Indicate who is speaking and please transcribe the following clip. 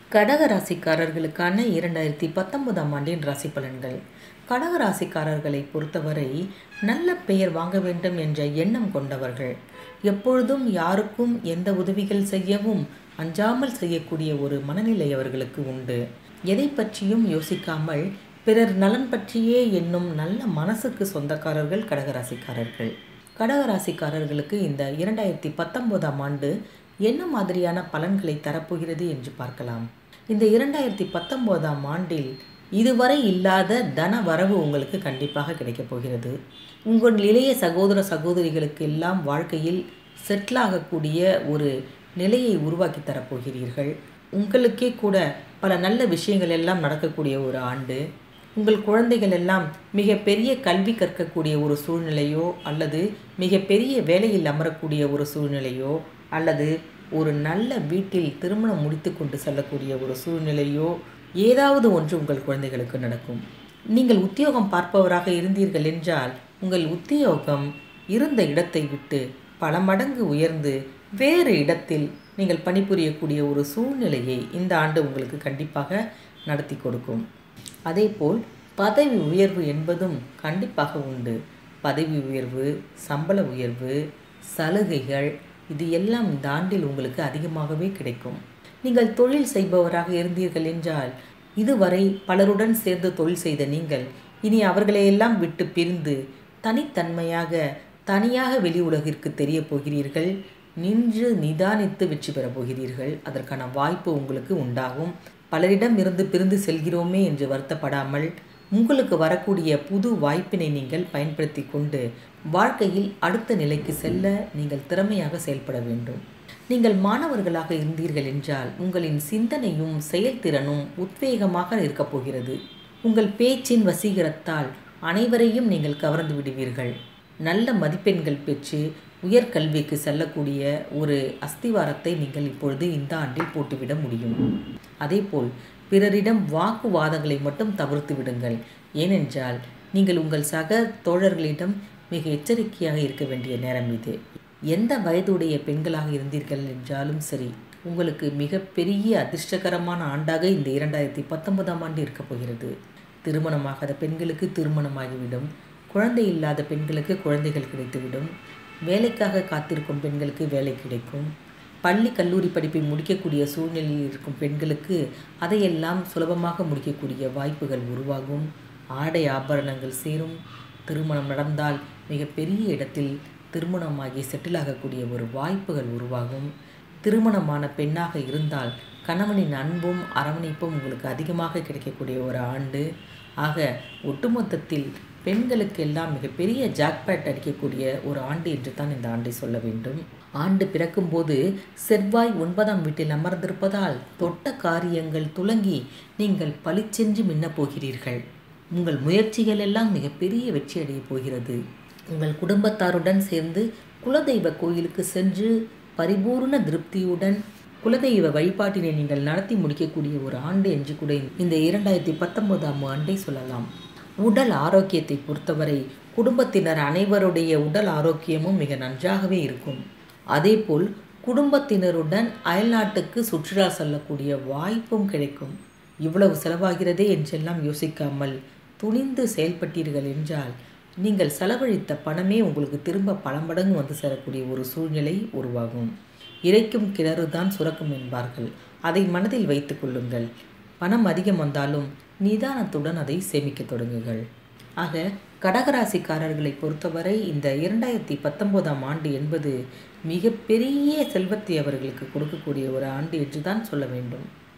Speaker 1: கடக ராசிக்காரர்களுக்கான இரண்டாயிரத்தி பத்தொன்பதாம் ஆண்டின் ராசி பலன்கள் கடக ராசிக்காரர்களை பொறுத்தவரை நல்ல பெயர் வாங்க வேண்டும் என்ற எண்ணம் கொண்டவர்கள் எப்பொழுதும் யாருக்கும் எந்த உதவிகள் செய்யவும் அஞ்சாமல் செய்யக்கூடிய ஒரு மனநிலை அவர்களுக்கு உண்டு எதை பற்றியும் யோசிக்காமல் பிறர் நலன் பற்றியே என்னும் நல்ல மனசுக்கு சொந்தக்காரர்கள் கடகராசிக்காரர்கள் கடகராசிக்காரர்களுக்கு இந்த இரண்டாயிரத்தி பத்தொன்பதாம் ஆண்டு என்ன மாதிரியான பலன்களை தரப்போகிறது என்று பார்க்கலாம் இந்த இரண்டாயிரத்தி பத்தொம்போதாம் ஆண்டில் இதுவரை இல்லாத தன வரவு உங்களுக்கு கண்டிப்பாக கிடைக்கப் போகிறது உங்கள் இளைய சகோதர சகோதரிகளுக்கு எல்லாம் வாழ்க்கையில் செட்டில் ஆகக்கூடிய ஒரு நிலையை உருவாக்கி தரப்போகிறீர்கள் உங்களுக்கே கூட பல நல்ல விஷயங்கள் எல்லாம் நடக்கக்கூடிய ஒரு ஆண்டு உங்கள் குழந்தைகள் எல்லாம் மிகப்பெரிய கல்வி கற்கக்கூடிய ஒரு சூழ்நிலையோ அல்லது மிகப்பெரிய வேலையில் அமரக்கூடிய ஒரு சூழ்நிலையோ அல்லது ஒரு நல்ல வீட்டில் திருமணம் முடித்து கொண்டு செல்லக்கூடிய ஒரு சூழ்நிலையோ ஏதாவது ஒன்று உங்கள் குழந்தைகளுக்கு நடக்கும் நீங்கள் உத்தியோகம் பார்ப்பவராக இருந்தீர்கள் என்றால் உங்கள் உத்தியோகம் இருந்த இடத்தை விட்டு பல மடங்கு உயர்ந்து வேறு இடத்தில் நீங்கள் பணிபுரியக்கூடிய ஒரு சூழ்நிலையை இந்த ஆண்டு உங்களுக்கு கண்டிப்பாக நடத்தி கொடுக்கும் அதேபோல் பதவி உயர்வு என்பதும் கண்டிப்பாக உண்டு பதவி உயர்வு சம்பள உயர்வு சலுகைகள் இது எல்லாம் இந்த ஆண்டில் உங்களுக்கு அதிகமாகவே கிடைக்கும் நீங்கள் தொழில் செய்பவராக இருந்தீர்கள் என்றால் இதுவரை பலருடன் சேர்ந்து தொழில் செய்த நீங்கள் இனி அவர்களையெல்லாம் விட்டு பிரிந்து தனித்தன்மையாக தனியாக வெளி உலகிற்கு தெரிய போகிறீர்கள் நின்று நிதானித்து வெற்றி பெறப் போகிறீர்கள் அதற்கான வாய்ப்பு உங்களுக்கு உண்டாகும் பலரிடம் இருந்து பிரிந்து செல்கிறோமே என்று வருத்தப்படாமல் உங்களுக்கு வரக்கூடிய புது வாய்ப்பினை நீங்கள் பயன்படுத்தி கொண்டு வாழ்க்கையில் அடுத்த நிலைக்கு செல்ல நீங்கள் திறமையாக செயல்பட வேண்டும் நீங்கள் மாணவர்களாக இருந்தீர்கள் என்றால் உங்களின் சிந்தனையும் செயல்திறனும் உத்வேகமாக இருக்கப் போகிறது உங்கள் பேச்சின் வசீகரத்தால் அனைவரையும் நீங்கள் கவர்ந்து விடுவீர்கள் நல்ல மதிப்பெண்கள் பெற்று உயர்கல்விக்கு செல்லக்கூடிய ஒரு அஸ்திவாரத்தை நீங்கள் இப்பொழுது இந்த ஆண்டில் போட்டுவிட முடியும் அதேபோல் பிறரிடம் வாக்குவாதங்களை மட்டும் தவிர்த்து விடுங்கள் ஏனென்றால் நீங்கள் உங்கள் சக தோழர்களிடம் மிக எச்சரிக்கையாக இருக்க வேண்டிய நேரம் இது எந்த வயதுடைய பெண்களாக இருந்தீர்கள் என்றாலும் சரி உங்களுக்கு மிகப்பெரிய அதிர்ஷ்டகரமான ஆண்டாக இந்த இரண்டாயிரத்தி பத்தொன்பதாம் ஆண்டு இருக்கப் போகிறது திருமணமாகாத பெண்களுக்கு திருமணமாகிவிடும் குழந்தை இல்லாத பெண்களுக்கு குழந்தைகள் கிடைத்துவிடும் வேலைக்காக காத்திருக்கும் பெண்களுக்கு வேலை கிடைக்கும் பள்ளி கல்லூரி படிப்பை முடிக்கக்கூடிய சூழ்நிலையில் இருக்கும் பெண்களுக்கு அதையெல்லாம் சுலபமாக முடிக்கக்கூடிய வாய்ப்புகள் உருவாகும் ஆடை ஆபரணங்கள் சேரும் திருமணம் நடந்தால் மிகப்பெரிய இடத்தில் திருமணமாகி செட்டில் ஆகக்கூடிய ஒரு வாய்ப்புகள் உருவாகும் திருமணமான பெண்ணாக இருந்தால் கணவனின் அன்பும் அரவணைப்பும் உங்களுக்கு அதிகமாக கிடைக்கக்கூடிய ஒரு ஆண்டு ஆக ஒட்டுமொத்தத்தில் பெண்களுக்கெல்லாம் மிகப்பெரிய ஜாக்பேட் அடிக்கக்கூடிய ஒரு ஆண்டு என்று தான் இந்த ஆண்டை சொல்ல வேண்டும் ஆண்டு பிறக்கும்போது செவ்வாய் ஒன்பதாம் வீட்டில் அமர்ந்திருப்பதால் தொட்ட காரியங்கள் துலங்கி நீங்கள் பளிச்சென்று மின்னப் போகிறீர்கள் உங்கள் முயற்சிகள் எல்லாம் மிகப்பெரிய வெற்றி அடையப் போகிறது உங்கள் குடும்பத்தாருடன் சேர்ந்து குலதெய்வ கோயிலுக்கு சென்று பரிபூர்ண திருப்தியுடன் குலதெய்வ வழிபாட்டினை நீங்கள் நடத்தி முடிக்கக்கூடிய ஒரு ஆண்டு என்று கூட இந்த இரண்டாயிரத்தி பத்தொன்பதாம் ஆண்டை சொல்லலாம் உடல் ஆரோக்கியத்தை பொறுத்தவரை குடும்பத்தினர் அனைவருடைய உடல் ஆரோக்கியமும் மிக நன்றாகவே இருக்கும் அதேபோல் குடும்பத்தினருடன் அயல்நாட்டுக்கு சுற்றுலா செல்லக்கூடிய வாய்ப்பும் கிடைக்கும் இவ்வளவு செலவாகிறதே என்றெல்லாம் யோசிக்காமல் துணிந்து செயல்பட்டீர்கள் என்றால் நீங்கள் செலவழித்த பணமே உங்களுக்கு திரும்ப பல மடங்கு வந்து சேரக்கூடிய ஒரு சூழ்நிலை உருவாகும் இறைக்கும் கிணறு தான் சுரக்கும் என்பார்கள் அதை மனதில் வைத்து கொள்ளுங்கள் பணம் அதிகம் வந்தாலும் நிதானத்துடன் அதை சேமிக்க தொடங்குங்கள் ஆக கடகராசிக்காரர்களை பொறுத்தவரை இந்த இரண்டாயிரத்தி பத்தொம்போதாம் ஆண்டு என்பது மிகப்பெரிய செல்வத்தை அவர்களுக்கு கொடுக்கக்கூடிய ஒரு ஆண்டு என்று தான் சொல்ல வேண்டும்